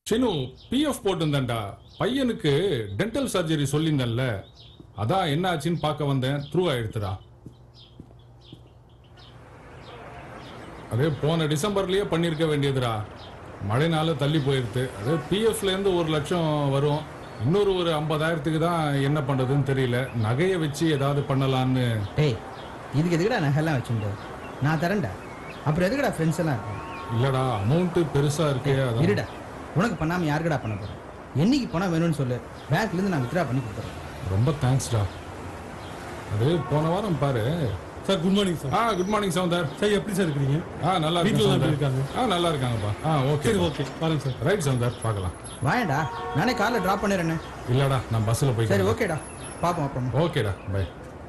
Chinu PF போட்டிருந்தேன்டா பையனுக்கு dental surgery சொல்லியிருந்தேன்ல அதான் என்ன ஆச்சுன்னு பார்க்க வந்தேன் த்ரூ ஆயிடுத்துடா அதே போன டிசம்பர்லயே பண்ணியிருக்க வேண்டியதுடா மழைனால தள்ளி போயிடுது அதே பிஎஃப்ல இருந்து ஒரு லட்சம் வரும் இன்னொரு ஒரு ஐம்பதாயிரத்துக்கு தான் என்ன பண்றதுன்னு தெரியல நகையை வச்சு ஏதாவது பண்ணலான்னு டேய் இதுக்கு எதுக்குடா நகைலாம் வச்சுட்டு நான் தரேன்டா அப்புறம் எதுக்குடா ஃப்ரெண்ட்ஸ் எல்லாம் இருக்கும் இல்லடா அமௌண்ட் பெருசா இருக்கே அதான் இருடா உனக்கு பண்ணாம யாருக்குடா பண்ண போறேன் என்னைக்கு பணம் வேணும்னு சொல்லு பேங்க்ல இருந்து நான் வித்ரா பண்ணி கொடுத்துறேன் ரொம்ப தேங்க்ஸ்டா அது போன வாரம் பாரு சார் குட் மார்னிங் சார் ஆ குட் மார்னிங் சவுந்தர் சார் எப்படி சார் இருக்கிறீங்க ஆ நல்லா வீட்ல இருக்கேன் எல்லாம் எப்படி சவுந்தர். இருக்காங்க? ஆ நல்லா இருக்காங்கப்பா ஆ ஓகே சரி ஓகே பாருங்க சார் ரைட் சவுந்தர் பார்க்கலாம் வாயேன்டா நானே கார்ல டிராப் பண்ணிடுறேனே இல்லடா நான் பஸ்ல சரி போய் ஓகேடா பார்ப்போம் அப்புறமா ஓகேடா பை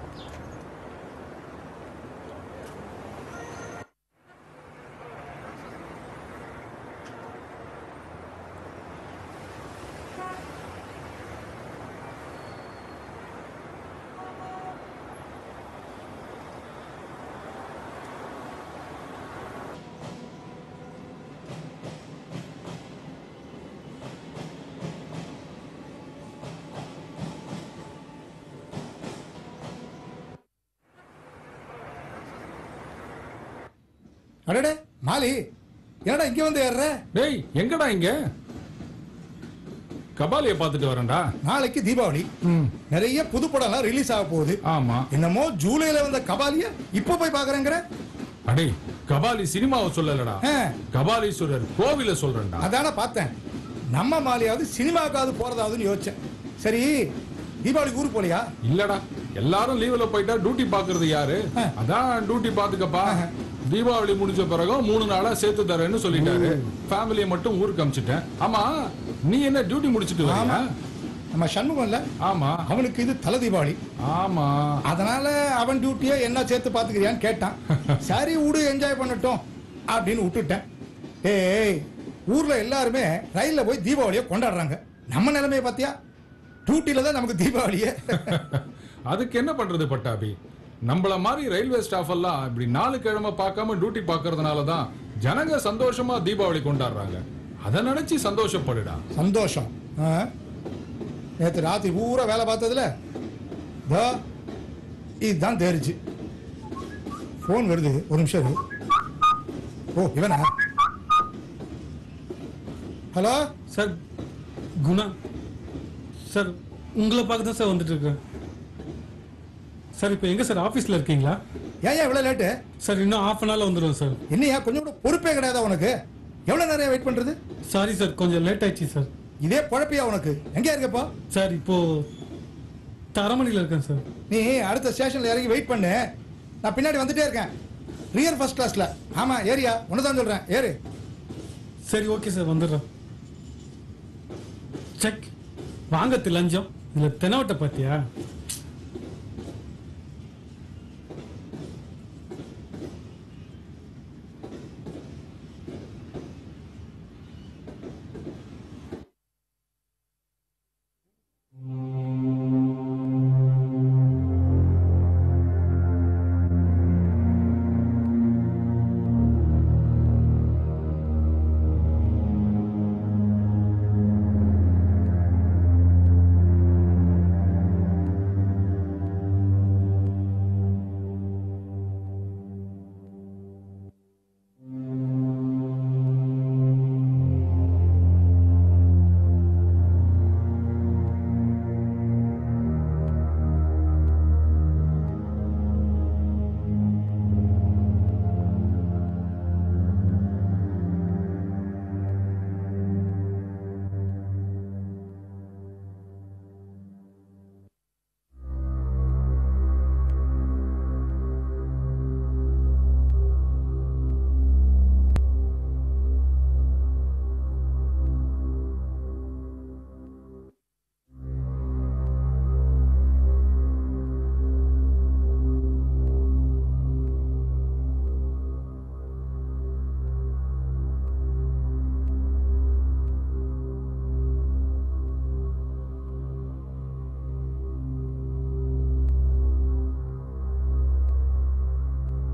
அடடே மாலி என்னடா இங்க வந்து ஏறுற டேய் எங்கடா இங்க கபாலிய பார்த்துட்டு வரேன்டா நாளைக்கு தீபாவளி ம் நிறைய புது படம்லாம் ரிலீஸ் ஆக போகுது ஆமா என்னமோ ஜூலைல வந்த கபாலிய இப்ப போய் பாக்குறேங்கிற அடே கபாலி சினிமாவை சொல்லலடா ஆ. கபாலீஸ்வரர் கோவில சொல்றேன்டா அதான பார்த்தேன் நம்ம மாலியாவது சினிமாக்காவது போறதாவதுன்னு யோசிச்சேன் சரி தீபாவளி ஊருக்கு போலியா இல்லடா எல்லாரும் லீவ்ல போயிட்டா டியூட்டி பாக்குறது யாரு அதான் டியூட்டி பாத்துக்கப்பா தீபாவளி முடிஞ்ச பிறகும் மூணு நாளா சேர்த்து தரேன்னு சொல்லிட்டாரு ஃபேமிலியை மட்டும் ஊருக்கு அமிச்சிட்டேன் ஆமா நீ என்ன டியூட்டி முடிச்சிட்டு ஆமா வரியா நம்ம சண்முகம்ல ஆமா அவனுக்கு இது தலை தீபாவளி ஆமா அதனால அவன் டியூட்டியை என்ன சேர்த்து பாத்துக்கிறியான்னு கேட்டான் சரி விடு என்ஜாய் பண்ணட்டும் அப்படின்னு விட்டுட்டேன் ஏய் ஊர்ல எல்லாருமே ரயில்ல போய் தீபாவளியை கொண்டாடுறாங்க நம்ம நிலைமையை பாத்தியா டியூட்டில தான் நமக்கு தீபாவளியே அதுக்கு என்ன பண்றது பட்டாபி நம்மள மாதிரி ரயில்வே ஸ்டாஃப் எல்லாம் இப்படி நாலு கிழமை பார்க்காம டியூட்டி பார்க்கறதுனால தான் ஜனங்க சந்தோஷமா தீபாவளி கொண்டாடுறாங்க அதை நினைச்சு சந்தோஷப்படுடா சந்தோஷம் ஆ? நேத்து ராத்திரி பூரா வேலை பார்த்ததுல தோ இதுதான் தேறிச்சு ஃபோன் வருது ஒரு நிமிஷம் இரு. ஓ இவனா ஹலோ சார் குணா சார் உங்களை பார்க்க தான் சார் வந்துட்டு இருக்கேன் சார் இப்போ எங்க சார் ஆஃபீஸில் இருக்கீங்களா ஏன் ஏன் இவ்வளோ லேட்டு சார் இன்னும் ஆஃப் அன் ஹவரில் வந்துடுவோம் சார் என்னையா கொஞ்சம் கூட பொறுப்பே கிடையாதா உனக்கு எவ்வளோ நேரம் வெயிட் பண்றது சாரி சார் கொஞ்சம் லேட் ஆயிடுச்சு சார் இதே குழப்பியா உனக்கு எங்கே இருக்கப்போ சார் இப்போ தரமணியில் இருக்கேன் சார் நீ அடுத்த ஸ்டேஷன்ல இறங்கி வெயிட் பண்ணு நான் பின்னாடி வந்துட்டே இருக்கேன் ரியர் ஃபர்ஸ்ட் கிளாஸ்ல ஆமா ஏரியா ஒன்று தான் சொல்றேன் ஏறு சரி ஓகே சார் வந்துடுறேன் செக் வாங்கத்து லஞ்சம் இதுல தெனவட்டை பாத்தியா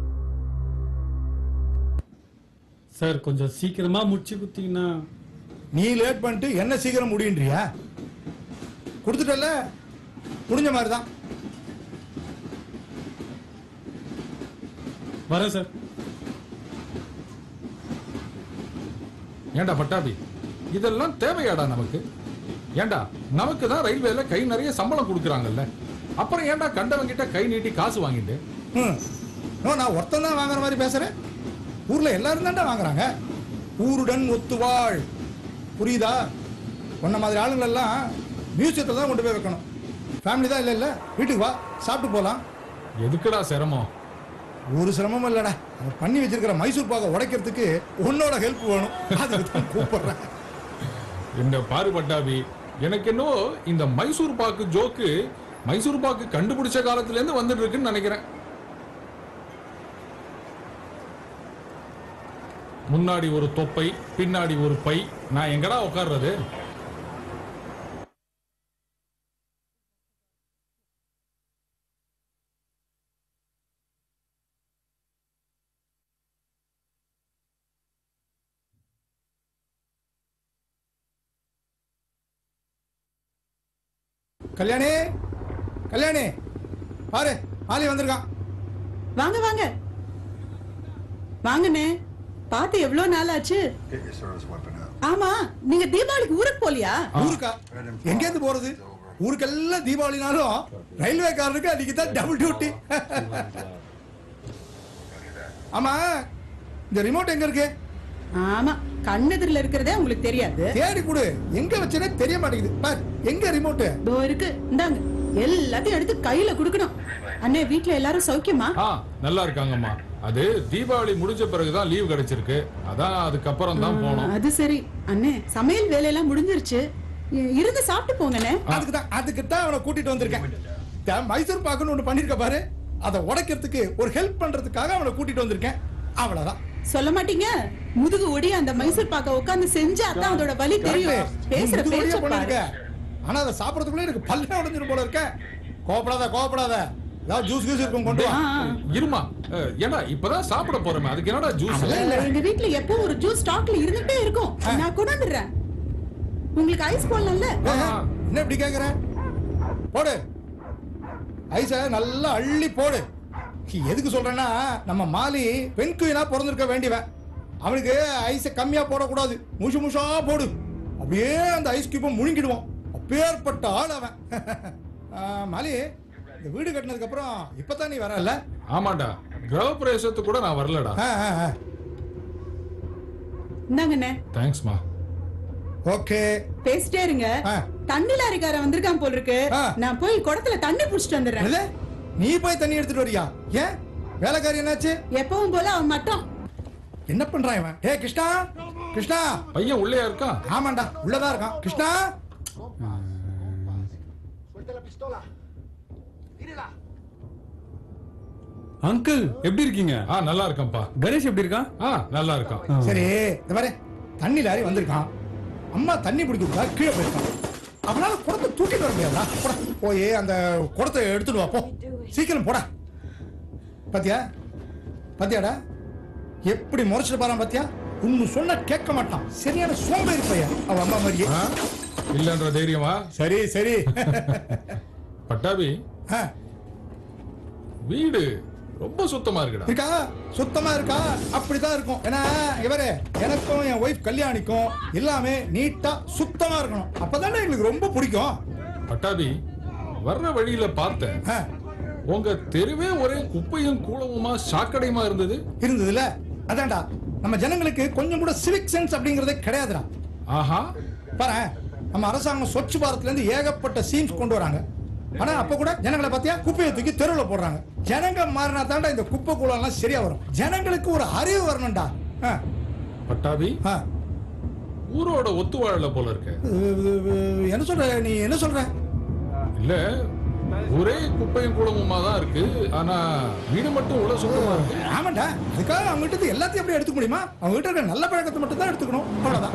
சார் கொஞ்சம் சீக்கிரமா முடிச்சு கொடுத்தீங்கன்னா நீ லேட் பண்ணிட்டு என்ன சீக்கிரம் முடியுன்றியா கொடுத்துட்டல முடிஞ்ச மாதிரி தான் வரேன் சார் ஏன்டா பட்டாபி இதெல்லாம் தேவையாடா நமக்கு ஏன்டா நமக்கு தான் ரயில்வேல கை நிறைய சம்பளம் கொடுக்குறாங்கல்ல அப்புறம் ஏன்டா கண்டவங்கிட்ட கை நீட்டி காசு வாங்கிட்டு ம் நோ, நான் ஒருத்தன் தான் வாங்குற மாதிரி பேசுறேன் ஊர்ல எல்லாரும் தான்டா வாங்குறாங்க ஊருடன் ஒத்துவாள் புரியுதா உன்ன மாதிரி ஆளுங்களெல்லாம் மியூசியத்தில் தான் கொண்டு போய் வைக்கணும் ஃபேமிலி தான் இல்லை இல்லை வீட்டுக்கு வா சாப்பிட்டு போகலாம் எதுக்குடா சிரமம் ஒரு சிரமமும் இல்லைடா அவன் பண்ணி வச்சிருக்கிற மைசூர் பாகை உடைக்கிறதுக்கு உன்னோட ஹெல்ப் வேணும் அதுக்கு தான் கூப்பிடுறேன் இந்த பாரு பட்டாபி எனக்கு என்னவோ இந்த மைசூர் பாக்கு ஜோக்கு மைசூர் பாக்கு கண்டுபிடிச்ச காலத்துல இருந்து வந்துட்டு இருக்குன்னு நினைக்கிறேன் முன்னாடி ஒரு தொப்பை பின்னாடி ஒரு பை நான் எங்கடா உட்கார்றது கல்யாணி கல்யாணி பாரு ஆலி வந்திருக்கான் வாங்க வாங்க வாங்கண்ணே பார்த்து எவ்வளவு நாள் ஆச்சு Get your service weapon out. ஆமா நீங்க தீபாவளிக்கு ஊருக்கு போலியா ஊருக்கா எங்கேருந்து போறது ஊருக்கெல்லாம் தீபாவளினாலும் ரயில்வே காரனுக்கு அன்னைக்கு தான் டபுள் டியூட்டி ஆமா இந்த ரிமோட் எங்க இருக்கு ஆமா கண்ணெதிரில் இருக்கிறதே உங்களுக்கு தெரியாது தேடி கொடு எங்க வச்சனே தெரிய மாட்டேங்குது பார் எங்க ரிமோட் இதோ இருக்கு இந்தாங்க எல்லாத்தையும் எடுத்து கையில கொடுக்கணும் அண்ணே வீட்ல எல்லாரும் சௌக்கியமா ஆ நல்லா இருக்காங்கம்மா அது தீபாவளி முடிஞ்ச பிறகுதான் லீவ் கிடைச்சிருக்கு அதான் அதுக்கப்புறம் தான் போனோம் அது சரி அண்ணே சமையல் வேலையெல்லாம் முடிஞ்சிருச்சு இ- இருந்து சாப்பிட்டு போங்கண்ணே அதுக்கு தான் அதுக்கு தான் அவனை கூட்டிட்டு வந்திருக்கேன் த- மைசூர் பாக்குன்னு ஒண்ணு பண்ணிருக்க பாரு அதை உடைக்கிறதுக்கு ஒரு ஹெல்ப் பண்றதுக்காக அவனை கூட்டிட்டு வந்திருக்கேன் அவ்வளவுதான் சொல்ல மாட்டீங்க முதுகு ஒடி அந்த மைசூர் பாக்க உட்கார்ந்து செஞ்சா தான் அதோட வலி தெரியும் Correct. பேசுற நீ இது வழியா பேச்ச பண்ணிருக்க. பாரு ஆனா அதை சாப்பிடறதுக்குள்ள எனக்கு பல்லே உடைஞ்சிரும் போல இருக்க கோபப்படாத கோபப்படாத ஏதாவது ஜூஸ் கீஸ் இருக்கும் கொண்டு வா ஆ, ஆ. இருமா அஹ், ஏண்டா இப்பதான் சாப்பிட போறோமே அதுக்கு என்னடா ஜூஸ் அதெல்லாம் இல்ல. எங்க வீட்ல எப்போ ஒரு ஜூஸ் ஸ்டாக்ல இருந்துட்டே இருக்கும் நான் கொண்டு வந்துடுறேன் உங்களுக்கு ஐஸ் போடலாம்ல ஏய், என்ன இப்படி கேக்குற போடு ஐஸ நல்லா அள்ளி போடு எதுக்கு சொல்றேன்னா நம்ம மாலி பெண் குயினா பிறந்திருக்க வேண்டியவன் அவனுக்கு ஐஸ கம்மியா போடக்கூடாது முஷு முஷா போடு அப்படியே அந்த ஐஸ் கியூப்பை முழுங்கிடுவான் அப்பேற்பட்ட ஆள் அவன் ஆ, மாலி இந்த வீடு கட்டினதுக்கு அப்புறம் இப்பதான் நீ வரல ஆமாண்டா கிரகப்பிரவேசத்துக்கு கூட நான் வரலடா இந்தாங்கண்ணே தேங்க்ஸ்மா ஓகே பேசிட்டே இருங்க ஆ. தண்ணி லாரிக்காரன் வந்திருக்கான் போல் இருக்கு ஆ. நான் போய் குடத்துல தண்ணி புடிச்சிட்டு வந்துடுறேன் என்னது? நீ போய் தண்ணி எடுத்துட்டு வரியா ஏன் வேலைக்காரி என்னாச்சு எப்பவும் போல அவன் மட்டும் என்ன பண்றான் இவன் ஏ கிருஷ்ணா கிருஷ்ணா பையன் உள்ளே இருக்கான் ஆமாண்டா உள்ளதா இருக்கான் கிருஷ்ணா அங்கிள் எப்படி இருக்கீங்க ஆ நல்லா இருக்கான்ப்பா கணேஷ் எப்படி இருக்கான் ஆ நல்லா இருக்கான் சரி இந்த பாரு தண்ணி லாரி வந்திருக்கான் அம்மா தண்ணி பிடிக்கிறதா கீழே போயிருக்கான் அவனால குடத்தை தூக்கிட்டு வர முடியாதா போடா போய் அந்த குடத்தை எடுத்துட்டு வா போ சீக்கிரம் போடா பாத்தியா பாத்தியாடா எப்படி முறைச்சிட்டு பாறான் பாத்தியா உன்னு சொன்ன கேட்க மாட்டான் சரியான சோம்பேறி பையன் அவ அம்மா மாதிரியே ஆ? இல்லன்ற தைரியமா சரி சரி பட்டாபி ஆ, வீடு ரொம்ப சுத்தமா இருக்குடா இருக்கா சுத்தமா இருக்கா அப்படிதான் இருக்கும் ஏன்னா இவரே எனக்கும் என் ஒய்ஃப் கல்யாணிக்கும் எல்லாமே நீட்டா சுத்தமா இருக்கணும் அப்பதானே எங்களுக்கு ரொம்ப பிடிக்கும் பட்டாபி வர்ற வழியில பார்த்தேன் ஆ, உங்க தெருவே ஒரே குப்பையும் கூலமுமா சாக்கடையுமா இருந்தது இருந்ததுல அதான்டா நம்ம ஜனங்களுக்கு கொஞ்சம் கூட சிவிக் சென்ஸ் அப்படிங்கறதே கிடையாதுடா ஆஹா பாரு நம்ம அரசாங்கம் ஸ்வச் பாரத்ல இருந்து ஏகப்பட்ட சீம்ஸ் கொண்டு வராங்க ஆனா அப்ப கூட ஜனங்களை பாத்தியா குப்பையை தூக்கி தெருவுல போடுறாங்க ஜனங்க மாறினா தாண்டா இந்த குப்பை கூலம் எல்லாம் சரியா வரும் ஜனங்களுக்கு ஒரு அறிவு வரணும்டா ஆ, பட்டாபி ஆ. ஊரோட ஒத்து வாழல போல இருக்க அஹ், என்ன சொல்ற நீ என்ன சொல்ற இல்ல ஒரே குப்பையும் கூலமுமா தான் இருக்கு ஆனா வீடு மட்டும் இவ்வளவு சுத்தமா இருக்கு ஆமாண்டா அதுக்காக அவங்க கிட்ட இருந்து எல்லாத்தையும் அப்படியே எடுத்துக்க முடியுமா அவங்க கிட்ட இருக்க நல்ல பழக்கத்தை மட்டும் தான் எடுத்துக்கணும் அவ்வளவுதான்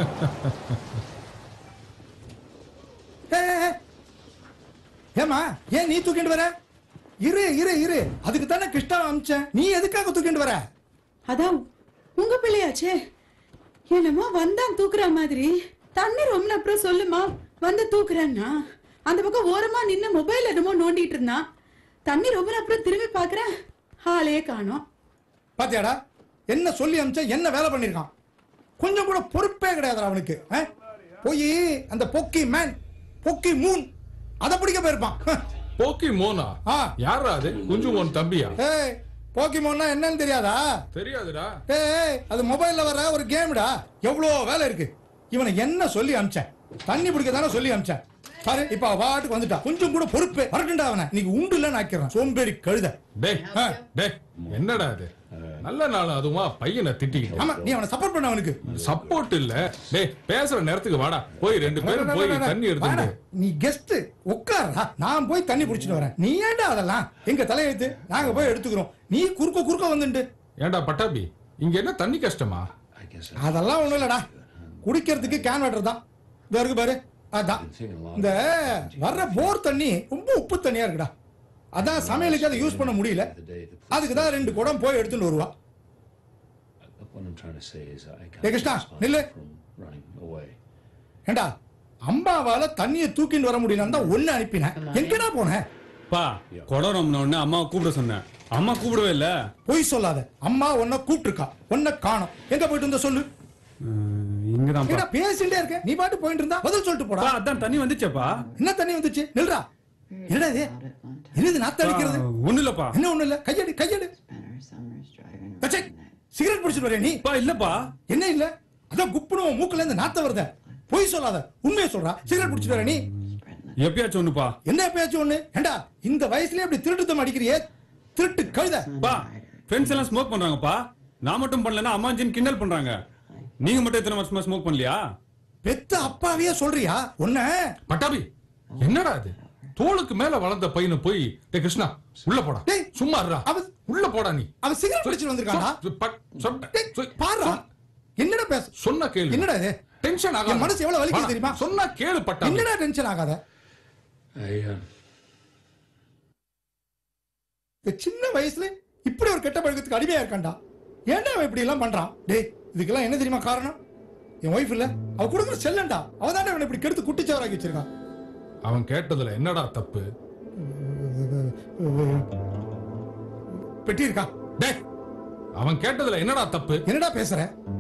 ஏய், ஏய், ஏய். ஏம்மா ஏன் நீ தூக்கிட்டு வர இரு இரு இரு அதுக்கு தானே கிருஷ்ணா அமிச்சேன் நீ எதுக்காக தூக்கிட்டு வர அதான் உங்க பிள்ளையாச்சே என்னமோ வந்தான் தூக்குற மாதிரி தண்ணி ரொம்ப அப்புறம் சொல்லுமா வந்து தூக்குறேன்னா அந்த பக்கம் ஓரமா நின்னு மொபைல் என்னமோ நோண்டிட்டு இருந்தான் தண்ணி ரொம்ப அப்புறம் திரும்பி பாக்குறேன் ஆளே காணோம் பாத்தியாடா என்ன சொல்லி அமிச்சா என்ன வேலை பண்ணிருக்கான் கொஞ்சம் கூட பொறுப்பே கிடையாதுடா அவனுக்கு ஆ? போய் அந்த பொக்கி மேன் பொக்கி மூன் அதை பிடிக்க போயிருப்பான் ஹ. போக்கி மோனா ஆ. யாரா அது குஞ்சு உன் தம்பியா ஏய் போக்கிமோன்னா என்னன்னு தெரியாதா தெரியாதுடா ஏய் அது மொபைல்ல வர ஒரு கேம்டா எவ்வளோ வேலை இருக்கு இவனை என்ன சொல்லி அமிச்சேன் தண்ணி பிடிக்க தானே சொல்லி அமிச்சேன் பாரு இப்ப அவ பாட்டுக்கு வந்துட்டா கொஞ்சம் கூட பொறுப்பே வரட்டுண்டா அவனை இன்னைக்கு உண்டு இல்லைன்னு ஆக்கிறேன் சோம்பேறி கழுத டேய் ஆ. டேய் என்னடா இது நல்ல நாள் அதுமா பையனை திட்டிக்கிட்டு ஆமா நீ அவனை சப்போர்ட் பண்ண அவனுக்கு சப்போர்ட் இல்ல டேய் பேசுற நேரத்துக்கு வாடா போய் ரெண்டு பேரும் போய் தண்ணி எடுத்து வாடா, நீ கெஸ்ட் உட்காரா நான் போய் தண்ணி புடிச்சிட்டு வரேன் நீ ஏன்டா அதெல்லாம் எங்க தலையெழுத்து நாங்க போய் எடுத்துக்கிறோம் நீ குறுக்க குறுக்க வந்துட்டு ஏன்டா பட்டாபி இங்க என்ன தண்ணி கஷ்டமா அதெல்லாம் ஒண்ணும் இல்லடா குடிக்கிறதுக்கு கேன் வாட்டர் தான் இதோ இருக்கு பாரு அதான் இந்த வர்ற போர் தண்ணி ரொம்ப உப்பு தண்ணியா இருக்குடா அதான் சமையலுக்கு அதை யூஸ் பண்ண முடியல அதுக்கு தான் ரெண்டு குடம் போய் எடுத்துட்டு வருவா Hey Krishna, நில்லு. நில்லு ஏண்டா அம்மாவால தண்ணியை தூக்கிட்டு வர முடியலன்னு தான் ஒண்ணு அனுப்பினேன் எங்கடா போனேன் பா குடம் ரொம்ப உடனே அம்மாவை கூப்பிட சொன்னேன் அம்மா கூப்பிடவே இல்ல பொய் சொல்லாத அம்மா உன்னை கூப்பிட்டுருக்கா உன்னை காணோம் எங்க போயிட்டு இருந்த சொல்லு இங்கதான் ஏடா பேசிட்டே இருக்க நீ பாட்டு போயிட்டு இருந்தா பதில் சொல்லிட்டு போடா அதான் தண்ணி வந்துச்சேப்பா என்ன தண்ணி வந்துச்சு நில்றா என்னடா இது என்னது நாத்த அடிக்கிறது ஒண்ணு இல்லப்பா என்ன ஒண்ணு இல்ல கையடி கையடி கச்சை சிகரெட் பிடிச்சிட்டு வரையா நீ பா இல்லப்பா என்ன இல்ல அதான் குப்புனு உன் மூக்குல இருந்து நாத்த வருத பொய் சொல்லாத உண்மையை சொல்றா சிகரெட் பிடிச்சிட்டு வர நீ எப்பயாச்சும் ஒண்ணுப்பா என்ன பேச்சு ஒண்ணு ஏண்டா இந்த வயசுலயே அப்படி திருட்டுத்தம் அடிக்கிறியே திருட்டு கழுத பா ஃப்ரெண்ட்ஸ் எல்லாம் ஸ்மோக் பண்றாங்கப்பா நான் மட்டும் பண்ணலன்னா அம்மாஜின் கிண்டல் பண்றாங்க நீங்க மட்டும் எத்தனை வருஷமா ஸ்மோக் பண்ணலையா பெத்த அப்பாவையே சொல்றியா உன்ன பட்டாபி என்னடா இது தோளுக்கு மேல வளர்ந்த பையனை போய் டேய் கிருஷ்ணா உள்ள போடா டேய், சும்மா இருடா அவன்- உள்ள போடா நீ அவன் சிகரெட் பிடிச்சிட்டு வந்திருக்கானா சொ- பட்- சொன்ன- டேய், சொ- பாருடா சொன்ன- என்னடா பேச சொன்ன கேளு என்னடா இது டென்ஷன் ஆகாத என் மனசு எவ்வளவு வலிக்குது வாடா, தெரியுமா? சொன்னா கேளு பட்டாபி என்னடா டென்ஷன் ஆகாத இந்த சின்ன வயசுல இப்படி ஒரு கெட்ட பழக்கத்துக்கு அடிமையா இருக்கான்டா ஏன்டா அவன் இப்படி எல்லாம் பண்றான் டேய் இதுக்கெல்லாம் என்ன தெரியுமா காரணம் என் ஒய்ஃப் இல்ல அவ கொடுக்குற செல்லண்டா அவ தானே அவனை இப்படி கெடுத்து குட்டிச்சவராக்கி வச்சிருக்கான் அவன் கேட்டதுல என்னடா தப்பு பெட்டி இருக்கா டேய் அவன் கேட்டதுல என்னடா தப்பு என்னடா பேசுற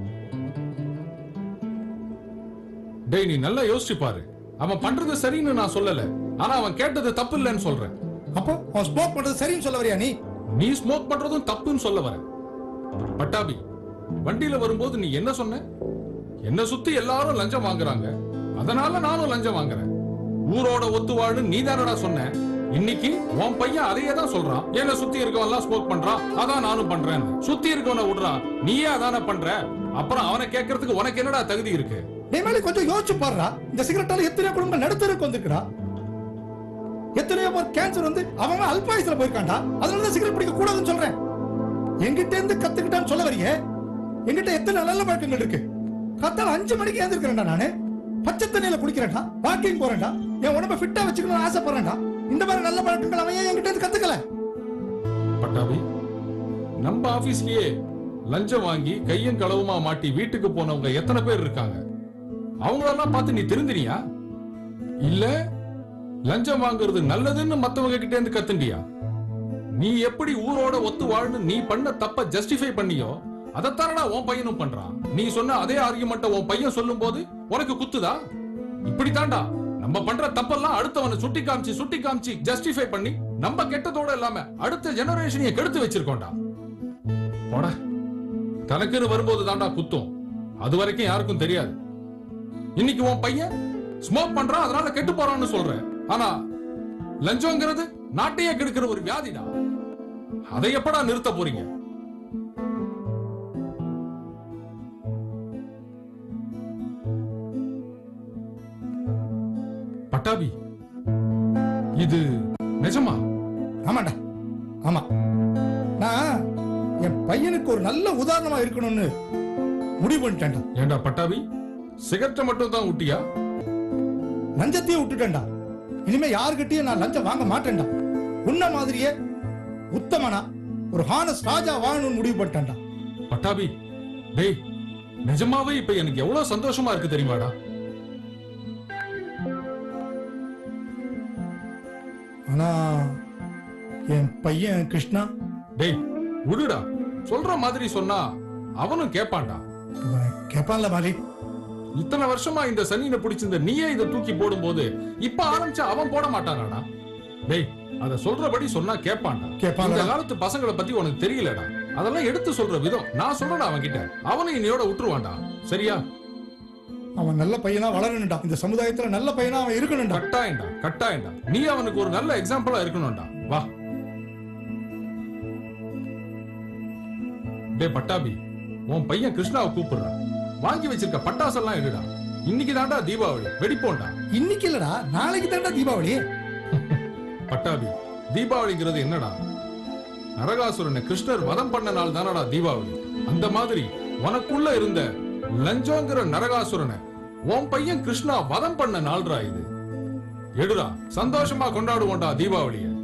டேய் நீ நல்லா யோசிச்சு பாரு அவன் பண்றது சரின்னு நான் சொல்லல ஆனா அவன் கேட்டது தப்பு இல்லைன்னு சொல்றேன் அப்போ அவன் ஸ்மோக் பண்றது சரின்னு சொல்ல வரியா நீ நீ ஸ்மோக் பண்றதும் தப்புன்னு சொல்ல வர பட்டாபி வண்டியில வரும்போது நீ என்ன சொன்ன என்ன சுத்தி எல்லாரும் லஞ்சம் வாங்குறாங்க அதனால நானும் லஞ்சம் வாங்குறேன் ஊரோட ஒத்து வாழு நீ தானடா சொன்ன இன்னைக்கு உன் பையன் அதையே தான் சொல்றான் என்ன சுத்தி இருக்கவன் எல்லாம் ஸ்மோக் பண்றான் அதான் நானும் பண்றேன் சுத்தி இருக்கவனை விடுறான் நீயே அதானே பண்ற அப்புறம் அவனை கேட்கறதுக்கு உனக்கு என்னடா தகுதி இருக்கு நீ மேல கொஞ்சம் யோசிச்சு பாருடா இந்த சிகரெட்டால எத்தனையோ குடும்பம் நடுத்தருக்கு வந்திருக்குடா எத்தனையோ பேர் கேன்சர் வந்து அவன் அவன் அல்பாயுசுல போயிருக்கான்டா அதனால தான் சிகரெட் பிடிக்க கூடாதுன்னு சொல்றேன் என்கிட்ட இருந்து கத்துக்கிட்டான்னு சொல்ல வரியே என்கிட்ட எத்தனை நல்ல பழக்கங்கள் இருக்கு கத்தால அஞ்சு மணிக்கு ஏந்திருக்கிறேன்டா நானு பச்சை தண்ணியில குடிக்கிறேன்டா வாக்கிங் போறேன்டா என் உடம்ப ஃபிட்டா வச்சுக்கணும்னு ஆசைப்படுறேன்டா இந்த மாதிரி நல்ல பழக்கங்கள் அவன் ஏன் என்கிட்ட இருந்து கத்துக்கல பட்டாபி நம்ம ஆபீஸ்லயே லஞ்சம் வாங்கி கையும் களவுமா மாட்டி வீட்டுக்கு போனவங்க எத்தனை பேர் இருக்காங்க அவங்களெல்லாம் பார்த்து நீ திருந்தினியா இல்ல லஞ்சம் வாங்குறது நல்லதுன்னு மத்தவங்க கிட்ட இருந்து கத்துண்டியா நீ எப்படி ஊரோட ஒத்து வாழ்னு நீ பண்ண தப்ப ஜஸ்டிஃபை பண்ணியோ அதைத்தானடா உன் பையனும் பண்றான் நீ சொன்ன அதே ஆர்குமெண்ட்ட உன் பையன் சொல்லும் போது உனக்கு குத்துதா இப்படித்தான்டா நம்ம பண்ற தப்பெல்லாம் அடுத்தவனை சுட்டி காமிச்சு சுட்டி காமிச்சு ஜஸ்டிஃபை பண்ணி நம்ம கெட்டதோட இல்லாம அடுத்த ஜெனரேஷனைய கெடுத்து வச்சிருக்கோம்டா போடா தனக்குன்னு வரும்போது தான்டா குத்தும் அது வரைக்கும் யாருக்கும் தெரியாது இன்னைக்கு உன் பையன் ஸ்மோக் பண்றான் அதனால கெட்டு போறான்னு சொல்ற ஆனா லஞ்சம்ங்கிறது நாட்டையே கெடுக்கிற ஒரு வியாதிடா அதை எப்படா நிறுத்த போறீங்க பட்டாபி இது நிஜமா ஆமாண்டா ஆமா நான் என் பையனுக்கு ஒரு நல்ல உதாரணமா இருக்கணும்னு முடிவு பண்ணிட்டேன்டா ஏண்டா பட்டாபி சிகரெட்டை மட்டும் தான் ஊட்டியா லஞ்சத்தையே விட்டுட்டேன்டா இனிமே யாருகிட்டயும் நான் லஞ்சம் வாங்க மாட்டேன்டா உன்ன மாதிரியே உத்தமனா ஒரு ஹானஸ் ராஜா வாழணும்னு முடிவு பண்ணிட்டேன்டா பட்டாபி டேய் நிஜமாவே இப்ப எனக்கு எவ்வளவு சந்தோஷமா இருக்கு தெரியுமாடா ஆனா என் பையன் கிருஷ்ணா டேய் விடுடா சொல்ற மாதிரி சொன்னா அவனும் கேட்பான்டா இவன் கேட்பான்ல மாலி இத்தனை வருஷமா இந்த சனியனை பிடிச்சிருந்த நீயே இதை தூக்கி போடும்போது இப்ப ஆரம்பிச்சா அவன் போட மாட்டானாடா டேய் அத சொல்றபடி சொன்னா கேட்பான்டா கேட்பான்டா. இந்த காலத்து பசங்களை பத்தி உனக்கு தெரியலடா அதெல்லாம் எடுத்து சொல்ற விதம் நான் சொல்றேன் அவன் கிட்ட அவனும் இன்னையோட விட்டுருவான்டா சரியா அவன் நல்ல பையனா வளரணும்டா இந்த சமுதாயத்துல நல்ல பையனா அவன் இருக்கணும்டா கட்டாயம்டா கட்டாயம்டா நீ அவனுக்கு ஒரு நல்ல எக்ஸாம்பிளா இருக்கணும்டா வா டேய் பட்டாபி உன் பையன் கிருஷ்ணாவை கூப்பிடுறான் வாங்கி வச்சிருக்க பட்டாசெல்லாம் எடுடா இன்னைக்கு தாண்டா தீபாவளி வெடிப்போம்டா இன்னைக்கு இல்லடா நாளைக்கு தான்டா தீபாவளி பட்டாபி தீபாவளிங்கிறது என்னடா நரகாசுரனை கிருஷ்ணர் வதம் பண்ண நாள் தானடா தீபாவளி அந்த மாதிரி உனக்குள்ள இருந்த லஞ்சோங்கிற நரகாசுரனை உன் பையன் கிருஷ்ணா வதம் பண்ண நாள்டா இது எடுடா சந்தோஷமா கொண்டாடுவோம்டா தீபாவளிய